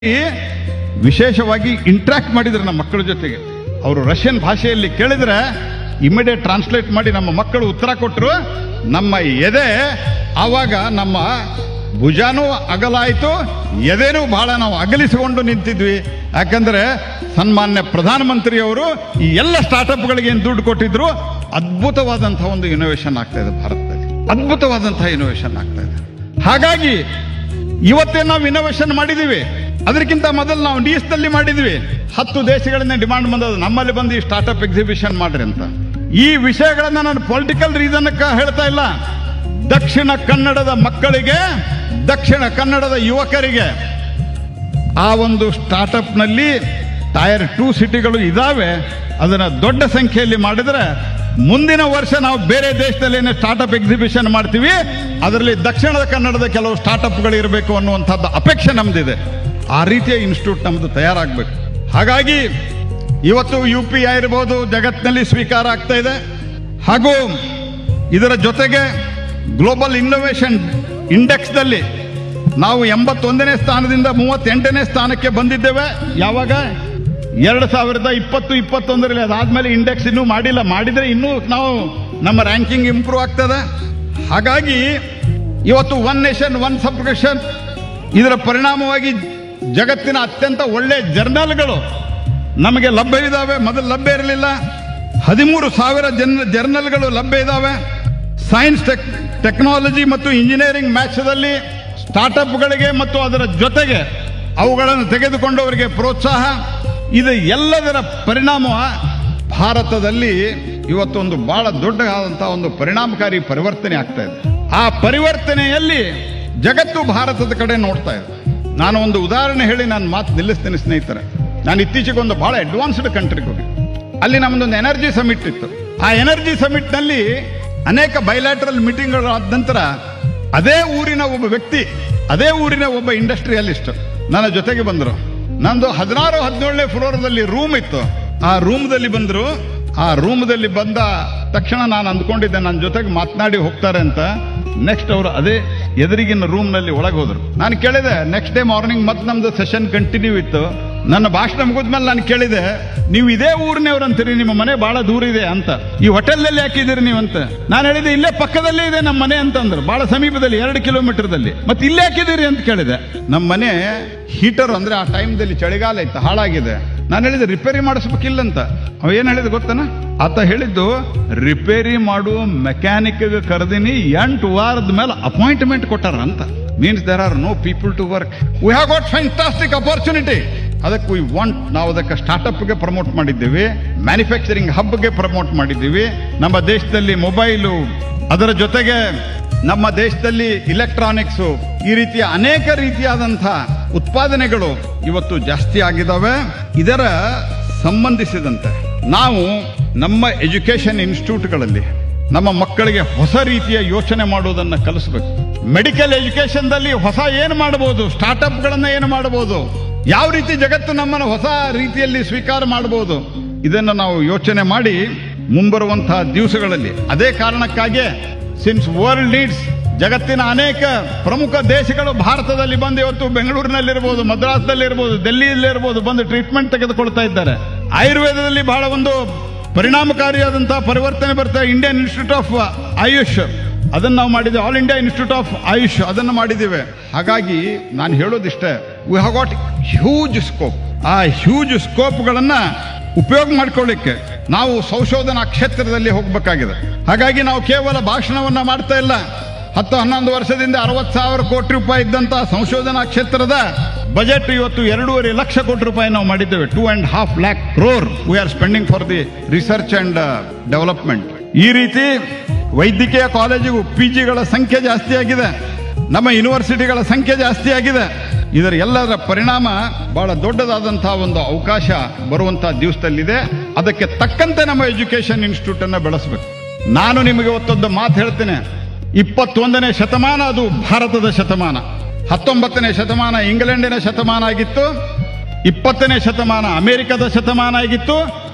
ಈ ವಿಶೇಷವಾಗಿ ಇಂಟ್ರಾಕ್ಟ್ ಮಾಡಿದ್ರು ನಮ್ಮ ಮಕ್ಕಳ ಜೊತೆಗೆ ಅವರು ರಷ್ಯನ್ ಭಾಷೆಯಲ್ಲಿ ಕೇಳಿದ್ರೆ ಇಮಿಡಿಯೇಟ್ ಟ್ರಾನ್ಸ್ಲೇಟ್ ಮಾಡಿ ನಮ್ಮ ಮಕ್ಕಳು ಉತ್ತರ ಕೊಟ್ಟರು ನಮ್ಮ ಎದೆ ಆವಾಗ ನಮ್ಮ ಭುಜಾನೂ ಅಗಲಾಯಿತು ಎದೆನೂ ಬಹಳ ನಾವು ಅಗಲಿಸಿಕೊಂಡು ನಿಂತಿದ್ವಿ ಯಾಕಂದ್ರೆ ಸನ್ಮಾನ್ಯ ಪ್ರಧಾನಮಂತ್ರಿಯವರು ಈ ಎಲ್ಲ ಸ್ಟಾರ್ಟಪ್ಗಳಿಗೆ ಏನು ದುಡ್ಡು ಕೊಟ್ಟಿದ್ರು ಅದ್ಭುತವಾದಂತಹ ಒಂದು ಇನೋವೇಷನ್ ಆಗ್ತಾ ಇದೆ ಭಾರತದಲ್ಲಿ ಅದ್ಭುತವಾದಂತಹ ಇನೋವೇಷನ್ ಆಗ್ತಾ ಇದೆ ಹಾಗಾಗಿ ಇವತ್ತೇ ನಾವು ಇನೋವೇಷನ್ ಮಾಡಿದೀವಿ ಅದಕ್ಕಿಂತ ಮೊದಲು ನಾವು ನೀಸ್ನಲ್ಲಿ ಮಾಡಿದ್ವಿ ಹತ್ತು ದೇಶಗಳಿಂದ ಡಿಮಾಂಡ್ ಬಂದದ್ದು ನಮ್ಮಲ್ಲಿ ಬಂದು ಈ ಸ್ಟಾರ್ಟ್ಅಪ್ ಎಕ್ಸಿಬಿಷನ್ ಮಾಡ್ರಿ ಅಂತ ಈ ವಿಷಯಗಳನ್ನ ನಾನು ಪೊಲಿಟಿಕಲ್ ರೀಸನ್ಕ ಹೇಳ್ತಾ ಇಲ್ಲ ದಕ್ಷಿಣ ಕನ್ನಡದ ಮಕ್ಕಳಿಗೆ ದಕ್ಷಿಣ ಕನ್ನಡದ ಯುವಕರಿಗೆ ಆ ಒಂದು ಸ್ಟಾರ್ಟ್ಅಪ್ ನಲ್ಲಿ ಟೈರ್ ಟೂ ಸಿಟಿಗಳು ಇದಾವೆ ಅದನ್ನ ದೊಡ್ಡ ಸಂಖ್ಯೆಯಲ್ಲಿ ಮಾಡಿದ್ರೆ ಮುಂದಿನ ವರ್ಷ ನಾವು ಬೇರೆ ದೇಶದಲ್ಲಿ ಏನೇ ಸ್ಟಾರ್ಟ್ಅಪ್ ಎಕ್ಸಿಬಿಷನ್ ಮಾಡ್ತೀವಿ ಅದರಲ್ಲಿ ದಕ್ಷಿಣದ ಕನ್ನಡದ ಕೆಲವು ಸ್ಟಾರ್ಟ್ಅಪ್ಗಳು ಇರಬೇಕು ಅನ್ನುವಂಥದ್ದು ಅಪೇಕ್ಷೆ ನಮ್ದಿದೆ ಆ ರೀತಿಯ ಇನ್ಸ್ಟಿಟ್ಯೂಟ್ ನಮ್ದು ತಯಾರಾಗಬೇಕು ಹಾಗಾಗಿ ಇವತ್ತು ಯು ಪಿ ಐ ಇರ್ಬೋದು ಜಗತ್ತಿನಲ್ಲಿ ಸ್ವೀಕಾರ ಆಗ್ತಾ ಇದೆ ಹಾಗೂ ಇದರ ಜೊತೆಗೆ ಗ್ಲೋಬಲ್ ಇನ್ನೋವೇಷನ್ ಇಂಡೆಕ್ಸ್ದಲ್ಲಿ ನಾವು ಎಂಬತ್ತೊಂದನೇ ಸ್ಥಾನದಿಂದ ಮೂವತ್ತೆಂಟನೇ ಸ್ಥಾನಕ್ಕೆ ಬಂದಿದ್ದೇವೆ ಯಾವಾಗ ಎರಡು ಸಾವಿರದ ಇಪ್ಪತ್ತು ಇಪ್ಪತ್ತೊಂದರಲ್ಲಿ ಅದಾದ್ಮೇಲೆ ಇಂಡೆಕ್ಸ್ ಇನ್ನೂ ಮಾಡಿಲ್ಲ ಮಾಡಿದ್ರೆ ಇನ್ನೂ ನಾವು ನಮ್ಮ ರ್ಯಾಂಕಿಂಗ್ ಇಂಪ್ರೂವ್ ಆಗ್ತದೆ ಹಾಗಾಗಿ ಇವತ್ತು ಒನ್ ನೇಷನ್ ಒನ್ ಸಬ್ಸ್ಕ್ರಿಪ್ಷನ್ ಇದರ ಪರಿಣಾಮವಾಗಿ ಜಗತ್ತಿನ ಅತ್ಯಂತ ಒಳ್ಳೆ ಜರ್ನಲ್ಗಳು ನಮಗೆ ಲಭ್ಯವಿದ್ದಾವೆ ಮೊದಲು ಲಭ್ಯ ಇರಲಿಲ್ಲ ಹದಿಮೂರು ಸಾವಿರ ಜನ್ ಜರ್ನಲ್ಗಳು ಲಭ್ಯ ಇದ್ದಾವೆ ಸೈನ್ಸ್ ಟೆಕ್ ಟೆಕ್ನಾಲಜಿ ಮತ್ತು ಇಂಜಿನಿಯರಿಂಗ್ ಮ್ಯಾಥ್ಸ್ದಲ್ಲಿ ಸ್ಟಾರ್ಟಪ್ಗಳಿಗೆ ಮತ್ತು ಅದರ ಜೊತೆಗೆ ಅವುಗಳನ್ನು ತೆಗೆದುಕೊಂಡವರಿಗೆ ಪ್ರೋತ್ಸಾಹ ಇದು ಎಲ್ಲದರ ಪರಿಣಾಮ ಭಾರತದಲ್ಲಿ ಇವತ್ತೊಂದು ಬಹಳ ದೊಡ್ಡದಾದಂತಹ ಒಂದು ಪರಿಣಾಮಕಾರಿ ಪರಿವರ್ತನೆ ಆಗ್ತಾ ಇದೆ ಆ ಪರಿವರ್ತನೆಯಲ್ಲಿ ಜಗತ್ತು ಭಾರತದ ಕಡೆ ನೋಡ್ತಾ ಇದೆ ನಾನು ಒಂದು ಉದಾಹರಣೆ ಹೇಳಿ ನಾನು ಮಾತು ನಿಲ್ಲಿಸ್ತೇನೆ ಸ್ನೇಹಿತರೆ ನಾನು ಇತ್ತೀಚೆಗೆ ಒಂದು ಬಹಳ ಅಡ್ವಾನ್ಸ್ಡ್ ಕಂಟ್ರಿಗೆ ಹೋಗಿ ಅಲ್ಲಿ ನಮ್ಮದೊಂದು ಎನರ್ಜಿ ಸಮಿಟ್ ಇತ್ತು ಆ ಎನರ್ಜಿ ಸಮಿಟ್ ನಲ್ಲಿ ಅನೇಕ ಬೈಲ್ಯಾಟ್ರಲ್ ಮೀಟಿಂಗ್ಗಳು ಆದ ನಂತರ ಅದೇ ಊರಿನ ಒಬ್ಬ ವ್ಯಕ್ತಿ ಅದೇ ಊರಿನ ಒಬ್ಬ ಇಂಡಸ್ಟ್ರಿಯಲಿಸ್ಟ್ ನನ್ನ ಜೊತೆಗೆ ಬಂದರು ನಂದು ಹದಿನಾರು ಹದಿನೇಳನೇ ಫ್ಲೋರ್ದಲ್ಲಿ ರೂಮ್ ಇತ್ತು ಆ ರೂಮ್ದಲ್ಲಿ ಬಂದರು ಆ ರೂಮ್ದಲ್ಲಿ ಬಂದ ತಕ್ಷಣ ನಾನು ಅಂದ್ಕೊಂಡಿದ್ದೆ ನನ್ನ ಜೊತೆಗೆ ಮಾತನಾಡಿ ಹೋಗ್ತಾರೆ ಅಂತ ನೆಕ್ಸ್ಟ್ ಅವರು ಅದೇ ಎದುರಿಗಿನ ರೂಮ್ನಲ್ಲಿ ಒಳಗೆ ಹೋದ್ರು ನಾನು ಕೇಳಿದೆ ನೆಕ್ಸ್ಟ್ ಡೇ ಮಾರ್ನಿಂಗ್ ಮತ್ತೆ ನಮ್ದು ಸೆಷನ್ ಕಂಟಿನ್ಯೂ ಇತ್ತು ನನ್ನ ಭಾಷಣ ಮುಗಿದ್ಮೇಲೆ ನಾನು ಕೇಳಿದೆ ನೀವು ಇದೇ ಊರಿನವ್ರು ಅಂತೀರಿ ನಿಮ್ಮ ಮನೆ ಬಹಳ ದೂರ ಇದೆ ಅಂತ ಈ ಹೋಟೆಲ್ನಲ್ಲಿ ಹಾಕಿದ್ದೀರಿ ನೀವು ಅಂತ ನಾನು ಹೇಳಿದೆ ಇಲ್ಲೇ ಪಕ್ಕದಲ್ಲೇ ಇದೆ ನಮ್ಮ ಮನೆ ಅಂತಂದ್ರು ಬಹಳ ಸಮೀಪದಲ್ಲಿ ಎರಡು ಕಿಲೋಮೀಟರ್ದಲ್ಲಿ ಮತ್ತೆ ಇಲ್ಲೇ ಹಾಕಿದ್ದೀರಿ ಅಂತ ಕೇಳಿದೆ ನಮ್ಮ ಮನೆ ಹೀಟರ್ ಅಂದ್ರೆ ಆ ಟೈಮ್ದಲ್ಲಿ ಚಳಿಗಾಲ ಇತ್ತು ಹಾಳಾಗಿದೆ ನಾನು ಹೇಳಿದೆ ರಿಪೇರಿ ಮಾಡಿಸ್ಬೇಕಿಲ್ಲ ಅಂತ ಅವ ಏನ್ ಹೇಳಿದ ಗೊತ್ತನ ಆತ ಹೇಳಿದ್ದು ರಿಪೇರಿ ಮಾಡುವ ಮೆಕ್ಯಾನಿಕ್ ಕರೆದಿನಿ ಎಂಟು ವಾರದ ಮೇಲೆ ಅಪಾಯಿಂಟ್ಮೆಂಟ್ ಕೊಟ್ಟಾರ ಅಂತ means there are no people to work we have got fantastic opportunity ಅದಕ್ಕೆ ವಿ ವಾಂಟ್ ನಾವು ಅದಕ್ಕೆ ಸ್ಟಾರ್ಟ್ಅಪ್ಗೆ ಪ್ರಮೋಟ್ ಮಾಡಿದ್ದೀವಿ ಮ್ಯಾನುಫ್ಯಾಕ್ಚರಿಂಗ್ ಹಬ್ಗೆ ಪ್ರಮೋಟ್ ಮಾಡಿದ್ದೀವಿ ನಮ್ಮ ದೇಶದಲ್ಲಿ ಮೊಬೈಲು ಅದರ ಜೊತೆಗೆ ನಮ್ಮ ದೇಶದಲ್ಲಿ ಇಲೆಕ್ಟ್ರಾನಿಕ್ಸ್ ಈ ರೀತಿಯ ಅನೇಕ ರೀತಿಯಾದಂತಹ ಉತ್ಪಾದನೆಗಳು ಇವತ್ತು ಜಾಸ್ತಿ ಆಗಿದ್ದಾವೆ ಇದರ ಸಂಬಂಧಿಸಿದಂತೆ ನಾವು ನಮ್ಮ ಎಜುಕೇಶನ್ ಇನ್ಸ್ಟಿಟ್ಯೂಟ್ಗಳಲ್ಲಿ ನಮ್ಮ ಮಕ್ಕಳಿಗೆ ಹೊಸ ರೀತಿಯ ಯೋಚನೆ ಮಾಡುವುದನ್ನು ಕಲಿಸಬೇಕು ಮೆಡಿಕಲ್ ಎಜುಕೇಶನ್ದಲ್ಲಿ ಹೊಸ ಏನು ಮಾಡಬಹುದು ಸ್ಟಾರ್ಟ್ಅಪ್ಗಳನ್ನ ಏನು ಮಾಡಬಹುದು ಯಾವ ರೀತಿ ಜಗತ್ತು ನಮ್ಮನ್ನು ಹೊಸ ರೀತಿಯಲ್ಲಿ ಸ್ವೀಕಾರ ಮಾಡಬಹುದು ಇದನ್ನು ನಾವು ಯೋಚನೆ ಮಾಡಿ ಮುಂಬರುವಂತಹ ದಿವಸಗಳಲ್ಲಿ ಅದೇ ಕಾರಣಕ್ಕಾಗಿ ಸಿನ್ಸ್ ವರ್ಲ್ಡ್ ನೀಡ್ಸ್ ಜಗತ್ತಿನ ಅನೇಕ ಪ್ರಮುಖ ದೇಶಗಳು ಭಾರತದಲ್ಲಿ ಬಂದು ಇವತ್ತು ಬೆಂಗಳೂರಿನಲ್ಲಿರ್ಬೋದು ಮದ್ರಾಸ್ನಲ್ಲಿರ್ಬೋದು ಡೆಲ್ಲಿಯಲ್ಲಿರ್ಬೋದು ಬಂದು ಟ್ರೀಟ್ಮೆಂಟ್ ತೆಗೆದುಕೊಳ್ತಾ ಇದ್ದಾರೆ ಆಯುರ್ವೇದದಲ್ಲಿ ಬಹಳ ಒಂದು ಪರಿಣಾಮಕಾರಿಯಾದಂತಹ ಪರಿವರ್ತನೆ ಬರ್ತಾ ಇಂಡಿಯನ್ ಇನ್ಸ್ಟಿಟ್ಯೂಟ್ ಆಫ್ ಆಯುಷ್ ಅದನ್ನು ನಾವು ಮಾಡಿದ್ದೇವೆ all India institute of AYUSH ಅದನ್ನು ಮಾಡಿದ್ದೇವೆ ಹಾಗಾಗಿ ನಾನು ಹೇಳೋದಿಷ್ಟೇ we have got huge scope ಆ ಹ್ಯೂಜ್ ಸ್ಕೋಪ್ಗಳನ್ನ ಉಪಯೋಗ ಮಾಡ್ಕೊಳ್ಳಿಕ್ಕೆ ನಾವು ಸಂಶೋಧನಾ ಕ್ಷೇತ್ರದಲ್ಲಿ ಹೋಗಬೇಕಾಗಿದೆ ಹಾಗಾಗಿ ನಾವು ಕೇವಲ ಭಾಷಣವನ್ನ ಮಾಡ್ತಾ ಇಲ್ಲ ಹತ್ತು ಹನ್ನೊಂದು ವರ್ಷದಿಂದ ಅರವತ್ತು ಸಾವಿರ ಕೋಟಿ ರೂಪಾಯಿ ಇದ್ದಂತಹ ಸಂಶೋಧನಾ ಕ್ಷೇತ್ರದ ಬಜೆಟ್ ಇವತ್ತು ಎರಡೂವರೆ ಲಕ್ಷ ಕೋಟಿ ರೂಪಾಯಿ ನಾವು ಮಾಡಿದ್ದೇವೆ two and half lakh crore we are spending for the research and development ಈ ರೀತಿ ವೈದ್ಯಕೀಯ ಕಾಲೇಜಿಗೂ ಪಿ ಜಿಗಳ ಸಂಖ್ಯೆ ಜಾಸ್ತಿ ಆಗಿದೆ ನಮ್ಮ ಯೂನಿವರ್ಸಿಟಿಗಳ ಸಂಖ್ಯೆ ಜಾಸ್ತಿ ಆಗಿದೆ ಇದರ ಎಲ್ಲದರ ಪರಿಣಾಮ ಬಹಳ ದೊಡ್ಡದಾದಂತಹ ಒಂದು ಅವಕಾಶ ಬರುವಂತಹ ದಿವಸದಲ್ಲಿದೆ ಅದಕ್ಕೆ ತಕ್ಕಂತೆ ನಮ್ಮ ಎಜುಕೇಶನ್ ಇನ್ಸ್ಟಿಟ್ಯೂಟ್ ಅನ್ನ ಬೆಳೆಸಬೇಕು ನಾನು ನಿಮಗೆ ಇವತ್ತೊಂದು ಮಾತು ಹೇಳ್ತೇನೆ ಇಪ್ಪತ್ತೊಂದನೇ ಶತಮಾನ ಅದು ಭಾರತದ ಶತಮಾನ ಹತ್ತೊಂಬತ್ತನೇ ಶತಮಾನ ಇಂಗ್ಲೆಂಡಿನ ಶತಮಾನ ಆಗಿತ್ತು ಇಪ್ಪತ್ತನೇ ಶತಮಾನ ಅಮೆರಿಕದ ಶತಮಾನ ಆಗಿತ್ತು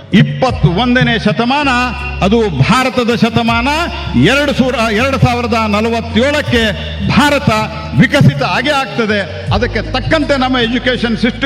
ಇಪ್ಪತ್ತು ಒಂದನೇ ಶತಮಾನ ಅದು ಭಾರತದ ಶತಮಾನ ಎರಡು ಸೂರ ಎರಡು ಸಾವಿರದ ನಲವತ್ತೇಳಕ್ಕೆ ಭಾರತ ವಿಕಸಿತ ಆಗೇ ಆಗ್ತದೆ ಅದಕ್ಕೆ ತಕ್ಕಂತೆ ನಮ್ಮ ಎಜುಕೇಶನ್ ಸಿಸ್ಟಮ್